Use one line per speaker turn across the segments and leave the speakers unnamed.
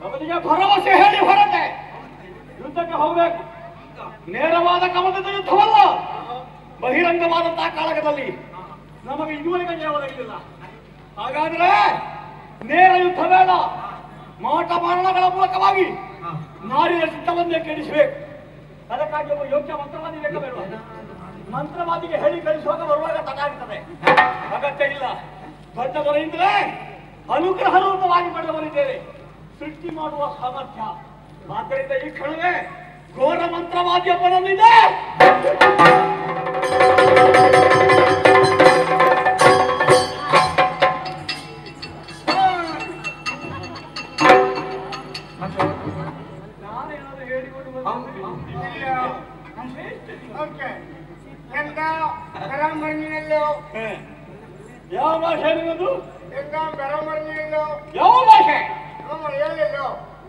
ಅವನಿಗೆ ಭರವಸೆ ಹೇಳಿ ಹೊರಟೆ ಯುದ್ಧಕ್ಕೆ ಹೋಗಬೇಕು ನೇರವಾದ ಕಮಲದ ಯುದ್ಧವಲ್ಲ ಬಹಿರಂಗವಾದಂತಹ ಕಾಳಗದಲ್ಲಿ ನಮಗೆ ಇದುವರೆಗೆ ಜಯ ಒದಗಲಿಲ್ಲ ಹಾಗಾದ್ರೆ ನೇರ ಯುದ್ಧ ಬೇಡ ಮಾಟ ಮಾರಣಗಳ ಮೂಲಕವಾಗಿ ನಾರಿನ ಚಿತ್ತವನ್ನೇ ಕೆಡಿಸಬೇಕು ಅದಕ್ಕಾಗಿ ಒಬ್ಬ ಯೋಗ್ಯ ಮಂತ್ರವಾದಿ ಬೇಕಾ ಬೇಡವಾ? ಮಂತ್ರವಾದಿಗೆ ಹೇಳಿ ಕಳಿಸುವಾಗ ಬರುವಾಗ ತಡ ಆಗ್ತದೆ ಅಗತ್ಯ ಇಲ್ಲ ದೊಡ್ಡ ದೊರೆಯಿಂದಲೇ ಅನುಗ್ರಹ ರೂಪವಾಗಿ ಪಡೆದವರಿದ್ದೇವೆ ಸೃಷ್ಟಿ ಮಾಡುವ ಸಾಮರ್ಥ್ಯ ಆದ್ದರಿಂದ ಈ ಕ್ಷಣವೇ ಘೋರ ಮಂತ್ರವಾದಿಯೊಬ್ಬನಲ್ಲಿದೆ ನಾನೇನಾದ್ರೂ ಹೇಳಿಕೊಂಡು ಬಂದಿದ್ದೀನಿ.
ಓಕೆ ಎಂತ ಬರಮರ್ನಿಯಲ್ಲೋ
ಹೇ. ಯಾವ ಭಾಷೆ ನಿನ್ನದು
ಎಂತ ಬರಮರ್ನಿಯಲ್ಲೋ
ಯಾವ ಭಾಷೆ
ನಮ್ಮ ಹೇಳಿಲ್ಲೋ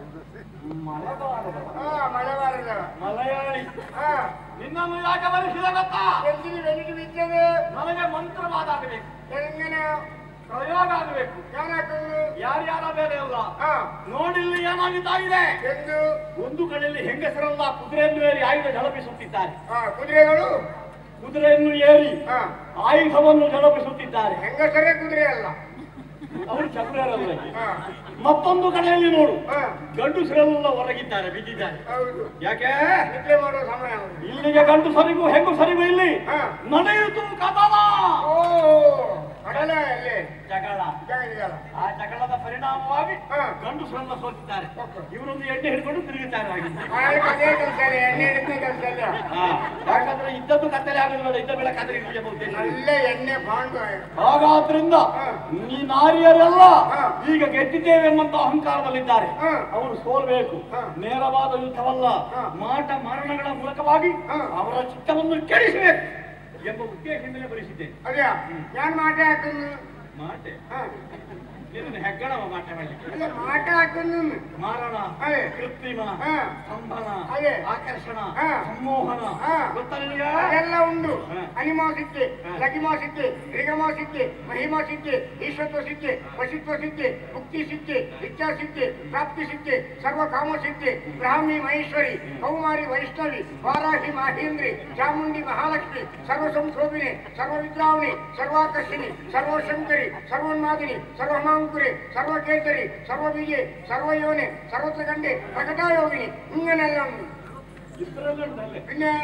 ಮಲಬಾರದ
ಹಾ ಮಳೆಬಾರದು
ಮಲಯಾಳಿ
ಹಾ
ನಿನ್ನನ್ನು ಯಾಕೆ ಬರೆಸಿದ ಗೊತ್ತಾ
ಎಂದಿನ ಬೆನಿಗೆ ಬಿದ್ದದು
ನನಗೆ ಮಂತ್ರವಾದ ಆಗಬೇಕು
ತೆಲಂಗಾಣ
ಪ್ರಯೋಗ ಆಗಬೇಕು
ಯಾರಾಕಂದು
ಯಾರ್ಯಾರ ಬೇರೆ ಅಲ್ಲ
ಹಾ
ನೋಡಿಲ್ಲಿ ಏನಾಗುತ್ತಾ ಇದೆ
ಎಂದು
ಒಂದು ಕಡೆಯಲ್ಲಿ ಹೆಂಗಸರೆಲ್ಲ ಕುದುರೆಯನ್ನು ಏರಿ ಆಯುಧ ಝಳಪಿಸುತ್ತಿದ್ದಾರೆ
ಹಾ ಕುದುರೆಗಳು
ಕುದುರೆಯನ್ನು ಏರಿ
ಹಾ
ಆಯುಧವನ್ನು ಝಳಪಿಸುತ್ತಿದ್ದಾರೆ
ಹೆಂಗಸರೇ ಕುದುರೆ ಅಲ್ಲ
ಅವರು ಚಕ್ರರಲ್ಲ
ಹಾ
ಮತ್ತೊಂದು ಕಡೆಯಲ್ಲಿ ನೋಡು
ಹಾ
ಗಂಡುಸರೆಲ್ಲ ಹೊರಗಿದ್ದಾರೆ ಬಿದ್ದಿದ್ದಾರೆ
ಹೌದು
ಯಾಕೆ
ನಿದ್ರೆ ಮಾಡುವ ಸಮಯ ಹೌದು.
ಇಲ್ಲಿಗೆ ಗಂಡು ಸರಿಗೂ ಹೆಂಗು ಸರಿಗೂ ಇಲ್ಲಿ
ಹಾ
ನಡೆಯಿತು ಕದನ
ಓ ಕಡಲ ಅಲ್ಲಿ
ಜಗಳ
ಜಗದಿಗಲ್ಲ
ಆ ಜಗಳದ ಪರಿಣಾಮವಾಗಿ
ಹಾ.
ಗಂಡುಸರನ್ನ ಸೋತಿದ್ದಾರೆ
ಓಕೆ.
ಇವರೊಂದು ಎಣ್ಣೆ ಹಿಡ್ಕೊಂಡು ತಿರುಗುತ್ತಾರೆ ಹಾಗೆ.
ಮಾಡಲಿಕ್ಕೆ ಅದೇ ಕೆಲಸ ಎಣ್ಣೆ ಹಿಡಿದ ಕೆಲಸ ಅಲ್ಲ
ಹಾ. ಯಾಕಂದ್ರೆ ಇದ್ದದ್ದು ಕತ್ತಲೆ ಆಗೋದು ಬೇಡ ಇದ್ದ ಬೆಳೆ ಕತ್ತಲೆ ಹಿಡಿಯಬಹುದು
നല്ല ಎಣ್ಣೆ ಬಾಂಡು
ಹಾಗಾದ್ರಿಂದ
ಹಾ.
ಈ ನಾರಿಯರೆಲ್ಲ
ಹಾ.
ಈಗ ಗೆದ್ದಿದ್ದೇವೆ ಎಂಬಂತ ಅಹಂಕಾರದಲ್ಲಿದ್ದಾರೆ
ಹಾ.
ಅವರು ಸೋಲ್ಬೇಕು
ಹಾ.
ನೇರವಾದ ಯುದ್ಧವಲ್ಲ
ಹಾ.
ಮಾಟ ಮರಣಗಳ ಮೂಲಕವಾಗಿ
ಹಾ.
ಅವರ ಚಿತ್ತವನ್ನು ಕೆಡಿಸಬೇಕು ಎಂಬ ಉದ್ದೇಶದಿಂದಲೇ ಬರೆಸಿದ್ದೇನೆ
ಅದೇ ഞാൻ മാറ്റ ಹಾക്കുന്നു
ಮಾಟೆ
ಹಾ.
ಇದನ್ನು ಹೆಗ್ಗಣವ ಮಾಟೆ ಮಾಡಲಿ
ಅಲ್ಲ ಮಾಟ ಹಾക്കുന്നു
ಮಾರಣ
ಅದೇ.
ಕೃತ್ರಿಮ
ಹಾ.
ಸಂಭನ
ಅದೇ.
ಆಕರ್ಷಣ
ಹಾ.
ಸಂಮೋಹನ
ಹಾ.
ಗೊತ್ತಾ ನಿನಗೆ
ಅದೆಲ್ಲ ಉಂಟು
ಹಾ.
ಅನಿಮಾ ಸಿದ್ಧಿ
ಹಾ.
ಲಗಿಮಾ ಸಿದ್ಧಿ ರಿಗಮಾ ಸಿದ್ಧಿ ಮಹಿಮಾ ಸಿದ್ಧಿ ಈಶ್ವತ್ವ ಸಿದ್ಧಿ ವಶಿತ್ವ ಸಿದ್ಧಿ ಮುಕ್ತಿ ಸಿದ್ಧಿ ಇಚ್ಛಾ ಸಿದ್ಧಿ ಪ್ರಾಪ್ತಿ ಸಿದ್ಧಿ ಸರ್ವಕಾಮ ಸಿದ್ಧಿ ಬ್ರಾಹ್ಮಿ ಮಹೇಶ್ವರಿ ಕೌಮಾರಿ ವೈಷ್ಣವಿ ವಾರಾಹಿ ಮಾಹೇಂದ್ರಿ ಚಾಮುಂಡಿ ಮಹಾಲಕ್ಷ್ಮಿ ಸರ್ವ ಸಂಶೋಭಿನಿ ಸರ್ವ ವಿದ್ರಾವಣಿ ಸರ್ವಾಕರ್ಷಿಣಿ ಸರ್ವಶಂಕರಿ ಸರ್ವೋನ್ಮಾದಿನಿ ಸರ್ವಮಾಂಕುರಿ ಸರ್ವಕೇಸರಿ ಸರ್ವಬೀಜೆ ಸರ್ವಯೋನಿ ಸರ್ವತ್ರ ಗಂಡೆ ಪ್ರಕಟಾಯೋಗಿನಿ ಹಿಂಗನೆಲ್ಲ ಉಂಟು
ಇಷ್ಟರಲ್ಲೇ ಉಂಟಲ್ಲೇ
പിന്നെ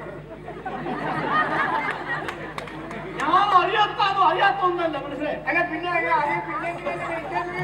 ನಾನು ಅರಿಯತ್ತ ಅದು ಅರಿಯತ್ತ ಒಂದಲ್ಲ ಮನಸ್ಸೇ
അല്ല പിന്നെ അത് അത് പിന്നെ എന്തിനാ വിളിച്ചത്?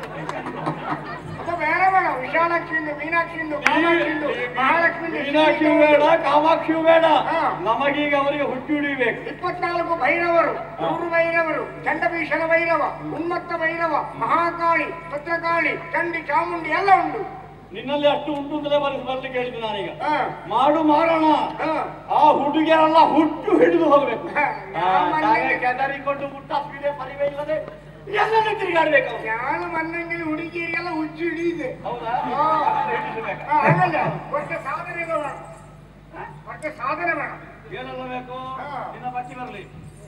അപ്പൊ വേറെ വേണം വിശാലാക്ഷി ഉണ്ട് മീനാക്ഷി ഉണ്ട് കാമാക്ഷി ഉണ്ട് മഹാലക്ഷ്മി ഉണ്ട്
ಮೀನಾಕ್ಷಿ ಬೇಡ ಕಾಮಾಕ್ಷಿಯೂ ಬೇಡ
ಹಾ.
ನಮಗೀಗ ಅವರಿಗೆ ಹುಟ್ಟಿ ಹಿಡಿಬೇಕು
ಇಪ್ಪತ್ನಾಲ್ಕು ಭೈರವರು ನೂರು ಭೈರವರು ಚಂಡಭೀಷಣ ಭೈರವ ಉನ್ಮತ್ತ ಭೈರವ ಮಹಾಕಾಳಿ ಭದ್ರಕಾಳಿ ಚಂಡಿ ಚಾಮುಂಡಿ ಎಲ್ಲ ಉಂಟು
ನಿನ್ನಲ್ಲಿ ಅಷ್ಟು ಉಂಟು ಅಂತಲೇ ಬರೆಸಿ ಬರ್ಲಿಕ್ಕೆ ಹೇಳಿದ್ದು ನಾನೀಗ
ಹಾ,
ಮಾಡು ಮಾರೋಣ
ಹಾ.
ಆ ಹುಡುಗಿಯರೆಲ್ಲ ಹುಟ್ಟು ಹಿಡಿದು ಹೋಗ್ಬೇಕು
ಹಾ,
ಆ,
ನಮ್ಮಲ್ಲಿ-
ತಾವೇ ಕೆದರಿಕೊಂಡು ಮುಟ್ಟ ಸ್ಪೀಡೆ ಪರಿವೆ ಇಲ್ಲದೆ ಎಲ್ಲೆಲ್ಲಿ ತಿರುಗಾಡ್ಬೇಕು ಅವ್ರು.
ನಾನು ಮಣ್ಣಂಗಿಲಿ ಹುಡುಗಿಯರಿಗೆಲ್ಲ ಹುಚ್ಚು ಹಿಡಿಯಿದೆ
ಹೌದಾ
ಹಾ.
ಹಿಡಿಸ್ಬೇಕು.
ಹಾ, ಹಾಗಲ್ಲ ಒಟ್ಟು ಸಾಧನೆಗಳು ಬೇಡ ಒಟ್ಟು ಸಾಧನೆ ಬೇಡ
ಏನೆಲ್ಲ ಬೇಕು
ಹಾ.
ನಿನ್ನ ಬಟ್ಟಿ ಬರಲಿ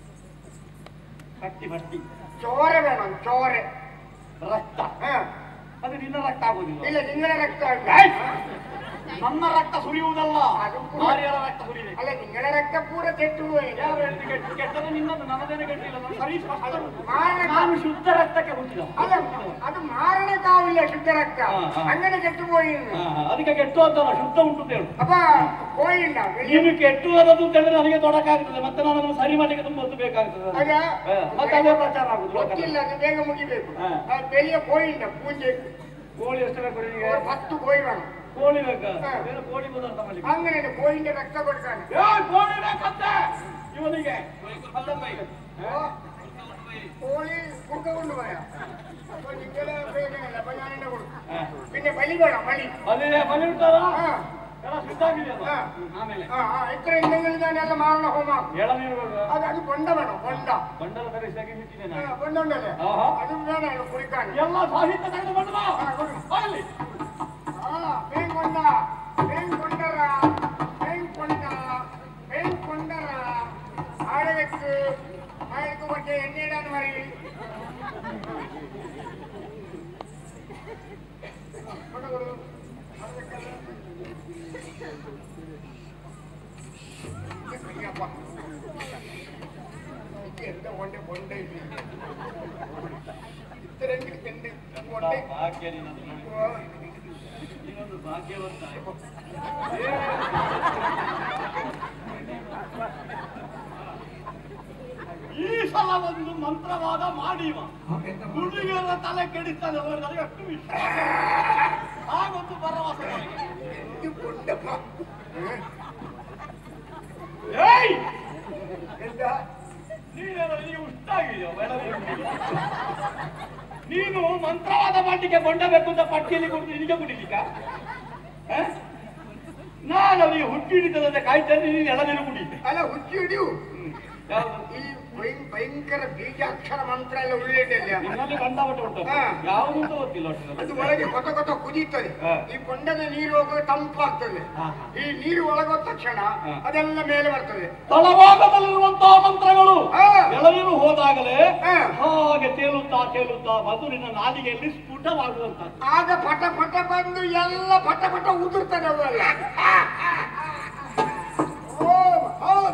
ಬಟ್ಟಿ ಬಟ್ಟಿ
ചോര വേണം ചോര
ರಕ್ತ
ആ,
ಅದು ನಿನ್ನ ರಕ್ತ ಆಗುದಿಲ್ಲ
ഇല്ല നിങ്ങളെ രക്തം
ಏಯ್! ನನ್ನ ರಕ್ತ ಸುರಿಯುವುದಲ್ಲ
ಅದು ಕೂಡ-
ಮಾರಿಯರ ರಕ್ತ ಸುರಿದೆ
അല്ല നിങ്ങളെ രക്തം പൂരെ തെറ്റുപോയി
ಯಾವ ಹೆಣ್ಣು ಕೆಟ್ಟ ಕೆಟ್ಟದ್ದು ನಿನ್ನದು ನನ್ನದೇನೆ ಕೆಟ್ಟಿಲ್ಲ ನನ್ನ ಸರಿ ಸ್ಪಷ್ಟ
ಮಾರಣ
ನಾನು ಶುದ್ಧ ರಕ್ತಕ್ಕೆ ಹುಟ್ಟಿದ
അല്ല അത് മാരണക്കാവില്ല ശുദ്ധരക്ത
ആ, ആ.
അങ്ങനെ കെട്ടുപോയി
ಹಾ, ಹಾ, ಅದಕ್ಕೆ ಕೆಟ್ಟು ಅಂತಲ್ಲ ಶುದ್ಧ ಉಂಟು ಅಂತ ಹೇಳು
അപ്പൊ പോയിണ്ടാവും
ನೀನು ಕೆಟ್ಟು ಅನ್ನೋದು ಅಂತ ಹೇಳಿದ್ರೆ ನನಗೆ ತೊಡಕಾಗ್ತದೆ ಮತ್ತೆ ನಾನು ಅದನ್ನು ಸರಿ ಮಾಡಲಿಕ್ಕೆ ತುಂಬ ಹೊತ್ತು ಬೇಕಾಗ್ತದೆ
ಅದ
ಹಾ, ಮತ್ತೆ ಅದೇ ಪ್ರಚಾರ ಆಗುದು
ಗೊತ್ತಿಲ್ಲ ಅದು ಬೇಗ ಮುಗಿಬೇಕು
ಹಾ.
ಅದು ಬೆಳಿಯ ಕೋಯಿಂದ ಪೂಜೆ
ಕೋಳಿ ಎಷ್ಟು ಬೇಕು ನಿನಗೆ
ಹತ್ತು ಕೋಯಿ ಬೇണം
ಕೋಳಿ ಬೇಕಾ
ಹಾ.
ಬೇರೆ ಕೋಳಿ ಪದಾರ್ಥ ಮಾಡ್ಲಿಕ್ಕೆ
അങ്ങനെ കോയിന്റെ രക്ത കൊടുക്കാണ്
ಏ, ಕೋಳಿ ಬೇಕಂತೆ ಇವನಿಗೆ ಅಲ್ಲಮ್ಮ ಈಗ.
ഓ, കോഴി കുറുക്ക കൊണ്ടുപോയാ അപ്പൊ നിങ്ങളെ ഉപയോഗിക്കണില്ല അപ്പൊ ഞാൻ എന്നെ കൊടുക്കും
ಹಾ.
പിന്നെ ബലി വേണം ബലി
ಅಲ್ಲಿ ಬಲಿ ಉಂಟಲ್ಲ
ആ
ಎಲ್ಲ ಸಿದ್ಧಾಗಿದೆಯಲ್ಲ
ಹಾ.
ಆಮೇಲೆ
ആ ആ ഇത്ര എന്തെങ്കിലും ഞാനെല്ലാം മാറണ ഹോമ
ಎಳನೀರು ಬೇಕಾ?
അത് അത് കൊണ്ട വേണം കൊണ്ട
ಬಂಡಲ ತರಿಸಿದಾಗೆ ಇಟ್ಟಿದ್ದೇನೆ
ആ,
ನಾನು.
കൊണ്ടുണ്ടല്ലേ
ആഹാ.
അതും വേണം കുടിക്കാൻ
ಎಲ್ಲ ಸಾಹಿತ್ಯ ತೆಗೆದು ಬಂದ
ആ, കൊടു.
ಅಲ್ಲಿ
ആ വേം കൊണ്ട വേം കൊണ്ടറ വേം കൊണ്ട വേം കൊണ്ടറ ആടെ വെച്ച് അയാൾക്ക് കുറച്ച് എണ്ണയിടാന്ന് പറയും ಫೋಟೋಗಳು ಮಾಡ್ಬೇಕಲ್ಲ? ಅಯ್ಯಪ್ಪ. ಇದು ಎಂತ ಒಂಡೆ ಬೊಂಡೆ ಇಲ್ಲಿ ಇತರಂಗಿನ ಕೆಂಡೆ ಒಂಡೆ
ಭಾಗ್ಯ ನಿನ್ನದು ನೋಡಿ.
ಓ,
ನೀನೊಂದು ಭಾಗ್ಯವಂತ ಈ ಸಲ ಒಂದು ಮಂತ್ರವಾದ ಮಾಡಿವ ಹುಡುಗಿಯರ ತಲೆ ಕೆಡಿಸ್ತಾನೆ ಅವರು ನನಗೆ ಅಷ್ಟು ವಿಶ್ವಾಸ ಹಾಗೊಂದು ಭರವಸೆ ನನಗೆ.
ಇದು ಬೊಂಡಪ್ಪ ಹ?
ಏಯ್
ಎಂತ
ನೀನೇನೋ ನಿನಗೆ ಉಷ್ಟಾಗಿದೆಯೋ ಬೆಳಗ್ಗೆ ನೀನು ಮಂತ್ರವಾದ ಮಾಡಲಿಕ್ಕೆ ಕೊಂಡಬೇಕು ಅಂತ ಪಟ್ಟಿಯಲ್ಲಿ ಕೊಟ್ಟು ನಿನಗೆ ಕುಡಿಲಿಕ್ಕ ಹ? ನಾನು ಅವನಿಗೆ ಹುಟ್ಟಿ ಹಿಡಿತದಂತೆ ಕಾಯ್ತೇನೆ ನೀನು ಎಳನೀರು ಕುಡಿ
ಅಲ್ಲ ಹುಚ್ಚಿ ಹಿಡಿಯು
ಯಾವುದು
ಈ ಭಯ- ಭಯಂಕರ ಬೀಜಾಕ್ಷರ ಮಂತ್ರ ಎಲ್ಲ ಉಳ್ಳಿಟ್ಟಿಲ್ಲ
ನಿನ್ನಲ್ಲಿ ಕಂಡಪಟ್ಟು ಉಂಟು
ಹಾ.
ಯಾವುದು ಅಂತ ಗೊತ್ತಿಲ್ಲ ಒಟ್ಟು
ಅದು ಒಳಗೆ ಕೊತ ಕೊತ ಕುದೀತದೆ
ಹಾ.
ಈ ಕೊಂಡದ ನೀರು ಹೋಗುವ ತಂಪಾಗ್ತದೆ
ಹಾ, ಹಾ.
ಈ ನೀರು ಒಳಗೋದ ತಕ್ಷಣ
ಹಾ.
ಅದೆಲ್ಲ ಮೇಲೆ ಬರ್ತದೆ
ತಳಭಾಗದಲ್ಲಿರುವಂತಹ ಮಂತ್ರಗಳು
ಹಾ.
ಎಳನೀರು ಹೋದಾಗಲೇ
ಹಾ.
ಹಾಗೆ ತೇಲುತ್ತಾ ತೇಲುತ್ತಾ ಮಧುರಿನ ನಾಲಿಗೆಯಲ್ಲಿ ಸ್ಫುಟವಾಗುವಂತದ್ದು
ಆಗ ಪಟ ಪಟ ಬಂದು ಎಲ್ಲ ಪಟ ಪಟ ಉದುರ್ತದೆ ಅವೆಲ್ಲ ಓಂ ಓಂ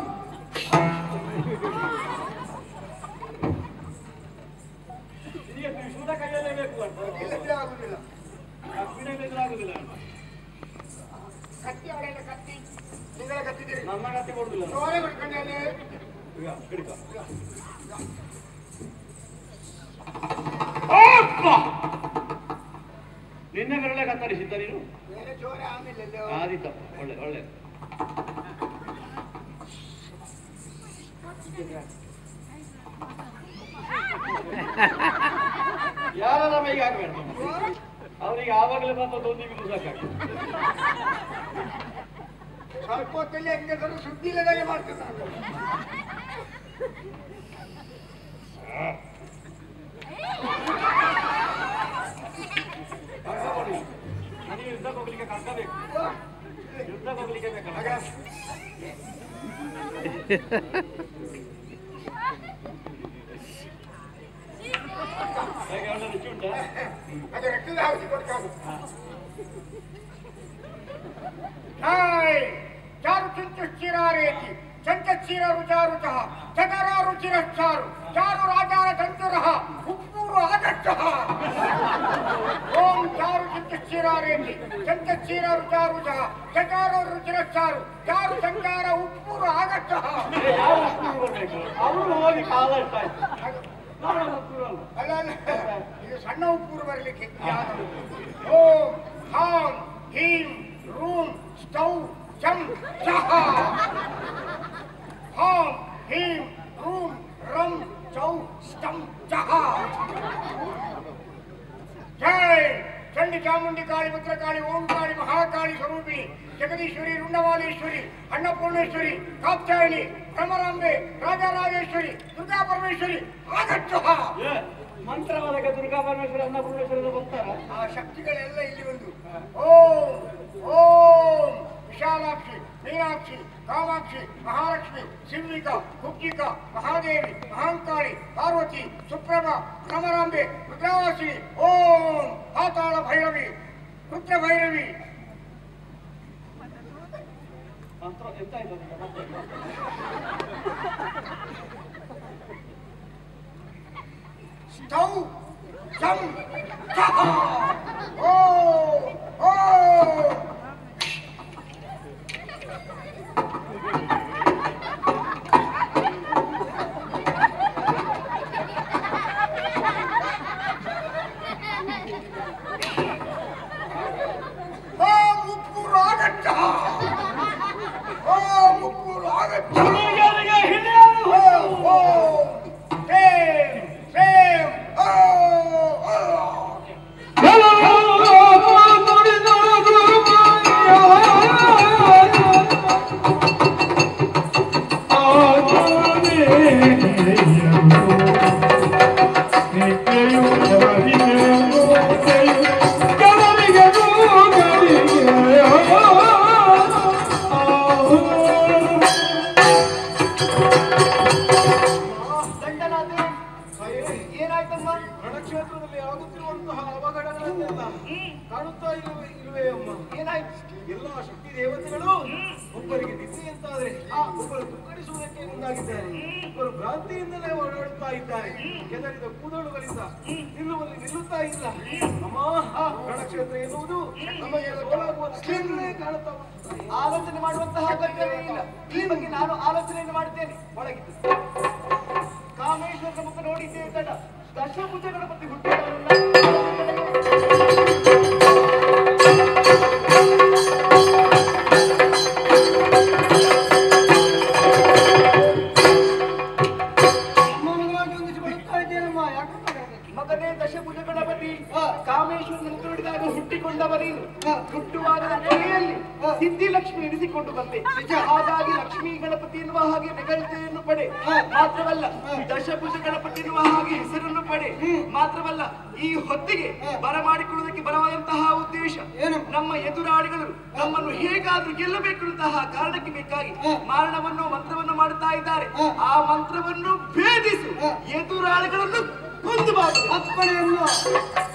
ನಿನಗೆ ತ್ರಿಶೂಲ ಕೈಯಲ್ಲೇ ಬೇಕು ಅಂತ
ಇಲ್ಲದ್ರೆ ಆಗುದಿಲ್ಲ
ಕಬ್ಬಿಣವಿಲ್ಲದ್ರೆ ಆಗುದಿಲ್ಲ ಅಂತ.
ಕತ್ತಿ ಅವಳೆಲ್ಲ ಕತ್ತಿ ನಿಂಗಳ ಕತ್ತಿದ್ದೀರಿ
ನನ್ನ ಗತಿ ಕೊಡುದಿಲ್ಲ
ಸೋಲೆ ಬಿಡ್ಕೊಂಡೆ ಅಲ್ಲಿ
ಈಗ ಹಿಡ್ಕೊ. ಅಪ್ಪ! ನಿನ್ನೆ ಬೆರಳೆ ಕತ್ತರಿಸಿದ್ದ ನೀನು
ಬೇರೆ ಜೋರೆ ಆಮೇಲೆ ಎಲ್ಲೋ.
ಆದಿತ್ತಪ್ಪ ಒಳ್ಳೆ ಒಳ್ಳೆ ಯಾರ ಮೈಗೆ ಹಾಕ್ಬೇಡ ಅವರಿಗೆ ಆವಾಗಲೇ ಬಂದ ದೊಂದಿ ಬಿದ್ದು ಸಾಕಾಗ್ತದೆ
ಸ್ವಲ್ಪ ಹೊತ್ತಲ್ಲಿ ಹೆಂಗಸರು ಸುದ್ದಿ ಇಲ್ಲದಾಗೆ ಮಾಡ್ತದೆ ನಾನು
ಕರ್ಕ ಕೊಡಿ. ನನಗೆ ಯುದ್ಧಕ್ಕೆ ಹೋಗ್ಲಿಕ್ಕೆ ಕರ್ಕ ಬೇಕು ಯುದ್ಧಕ್ಕೆ ಹೋಗ್ಲಿಕ್ಕೆ ಬೇಕಲ್ಲ
ಆಗ
ಹೇಗೆ ಒಳ್ಳೆ ರುಚಿ ಉಂಟಾ
ಅದು ರಕ್ತದ ಔಷಧಿ ಕೊಡ್ಕಾಗು ಹಾಯ್ ಚಾರು ಚುಂಚುಶ್ಚಿರಾರೇತಿ ಚಂಚಚ್ಚಿರ ರುಚಾರುಚಃ ಚಕರ ರುಚಿರಶ್ಚಾರು ಚಾರು ರಾಜಾರ ಚಂಚುರಃ ಉಪ್ಪೂರು ಆಗಚ್ಚಃ ಓಂ ಚಾರು ಚುಂಚುಶ್ಚಿರಾರೇತಿ ಚಂಚಚ್ಚಿರ ರುಚಾರುಚಃ ಚಕಾರ ರುಚಿರಶ್ಚಾರು ಚಾರು ಸಂಚಾರ ಉಪ್ಪೂರು ಆಗಚ್ಚಃ
ಏ, ಯಾವ ಹತ್ತಿರ ಬರ್ಬೇಕು ಅವರು ಹೋಗಿ ಕಾಲ ಇಷ್ಟಾಯ್ತು ನಾನು ಹತ್ತಿರ ಅಲ್ಲ
ಅಲ್ಲ ಅಲ್ಲ ಇದು ಸಣ್ಣ ಉಪ್ಪೂರು ಬರಲಿಕ್ಕೆ ಓಂ ಹಾಂ ಹೀಂ ರೂಂ ಸ್ಟೌ ಚಂ ಚಹ ಹಾಂ ಹೀಂ ರೂಂ ರಂ ಚೌ ಸ್ಟಂ ಚಹ ಜೈ ಚಂಡಿ ಚಾಮುಂಡಿ ಕಾಳಿ ಭದ್ರಕಾಳಿ ಓಂ ಕಾಳಿ ಮಹಾಕಾಳಿ ಸ್ವರೂಪಿಣಿ ಜಗದೀಶ್ವರಿ ರುಂಡವಾಲೇಶ್ವರಿ ಅನ್ನಪೂರ್ಣೇಶ್ವರಿ ಕಾತ್ಯಾಯಿನಿ ಭ್ರಮರಾಂಬೆ ರಾಜರಾಜೇಶ್ವರಿ ದುರ್ಗಾ ಪರಮೇಶ್ವರಿ ಆಗಚ್ಚ
ಏ, ಮಂತ್ರವಾದಕ್ಕೆ ದುರ್ಗಾ ಪರಮೇಶ್ವರ ಅನ್ನಪೂರ್ಣೇಶ್ವರ ಬರ್ತಾರ
ಆ ಶಕ್ತಿಗಳೆಲ್ಲ ಇಲ್ಲಿ ಒಂದು ಓಂ ಓಂ ವಿಶಾಲಾಕ್ಷಿ ಮೀನಾಕ್ಷಿ ಕಾಮಾಕ್ಷಿ ಮಹಾಲಕ್ಷ್ಮಿ ಸಿಂಹಿಕ ಕುಬ್ಜಿಕ ಮಹಾದೇವಿ ಮಹಾಂಕಾಳಿ ಪಾರ್ವತಿ ಸುಪ್ರಭ ಭ್ರಮರಾಂಬೆ ರುದ್ರಾವಾಸಿನಿ ಓಂ ಪಾತಾಳ ಭೈರವಿ ರುದ್ರ ಭೈರವಿ
ಮಂತ್ರ ಎಂತ ಆಯ್ತು ಅದಕ್ಕೆ? ಮತ್ತೆ?
ಸ್ಟೌ ಚಂ ಚಹ ಓಂ ಓಂ ಓಂ ಉಪ್ಪೂರು ಆಗಚ್ಚ ಓಂ ಉಪ್ಪೂರು ಆಗಚ್ಚ
ಹುಡುಗಿಯರಿಗೆ ಹಿರಿಯರು
ಓಂ ಓಂ ಸೇಮ್ ಸೇಮ್ ಓ ಓ
ಎಲ್ಲರೂ
ಕಾಣುತ್ತಾ ಇರುವೆ ಇರುವೆ ಅಮ್ಮ
ಏನಾಯ್ತು
ಎಲ್ಲ ಶಕ್ತಿ ದೇವತೆಗಳು ಒಬ್ಬರಿಗೆ ನಿದ್ದೆ ಅಂತಾದ್ರೆ ಒಬ್ಬರು ತುಕ್ಕಡಿಸುವುದಕ್ಕೆ ಮುಂದಾಗಿದ್ದಾರೆ ಒಬ್ಬರು ಭ್ರಾಂತಿಯಿಂದಲೇ ಓಡಾಡುತ್ತಾ ಇದ್ದಾರೆ ಕೆದರಿದ ಕೂದಲುಗಳಿಂದ ನಿಲ್ಲುವಲ್ಲಿ ನಿಲ್ಲುತ್ತಾ ಇಲ್ಲ ಅಮ್ಮ ರಣಕ್ಷೇತ್ರ ಎನ್ನುವುದು ನಮಗೆ ಸೋಲಾಗುವ ಲಕ್ಷಣಗಳೇ ಕಾಣುತ್ತಾ ಉಂಟು.
ಆಲೋಚನೆ ಮಾಡುವಂತಹ ಅಗತ್ಯವೇ ಇಲ್ಲ ಈ ಬಗ್ಗೆ ನಾನು ಆಲೋಚನೆಯನ್ನು ಮಾಡುತ್ತೇನೆ ಒಳಗಿದ್ದು ಕಾಮೇಶ್ವರನ ಮುಖ ನೋಡಿದ್ದೇವೆ ತಡ ದಶಭುಜ ಗಣಪತಿ ಹುಟ್ಟಿದವರಲ್ಲ ಮಗನೇ ದಶಭುಜ ಗಣಪತಿ ಕಾಮೇಶ್ವರನ ಮುಖ ನೋಡಿದಾಗ ಹುಟ್ಟಿಕೊಂಡವ ನೀನು ಹುಟ್ಟುವಾಗ ಕೊನೆಯಲ್ಲಿ ಸಿದ್ಧಿ ಲಕ್ಷ್ಮಿ ಎನಿಸಿಕೊಂಡು ಬಂದೆ ಹಾಗಾಗಿ ಲಕ್ಷ್ಮೀ ಗಣಪತಿ ಎನ್ನುವ ಹಾಗೆ ನೆಗಳತೆಯನ್ನು ಪಡೆ ಮಾತ್ರವಲ್ಲ ದಶಭುಜ ಗಣಪತಿ ಎನ್ನುವ ಹಾಗೆ ಹೆಸರನ್ನು ಪಡೆ ಮಾತ್ರವಲ್ಲ ಈ ಹೊತ್ತಿಗೆ ಬರಮಾಡಿಕೊಳ್ಳುವುದಕ್ಕೆ ಬರವಾದಂತಹ ಉದ್ದೇಶ ನಮ್ಮ ಎದುರಾಳಿಗಳು ನಮ್ಮನ್ನು ಹೇಗಾದ್ರೂ ಗೆಲ್ಲಬೇಕೆನ್ನುವಂತಹ ಕಾರಣಕ್ಕೆ ಬೇಕಾಗಿ ಮಾರಣವನ್ನು ಮಂತ್ರವನ್ನು ಮಾಡುತ್ತಾ ಇದ್ದಾರೆ ಆ ಮಂತ್ರವನ್ನು ಭೇದಿಸು ಎದುರಾಳಿಗಳನ್ನು ಕೊಂದು ಬಾರದು
ಅಪ್ಪಣೆಯನ್ನು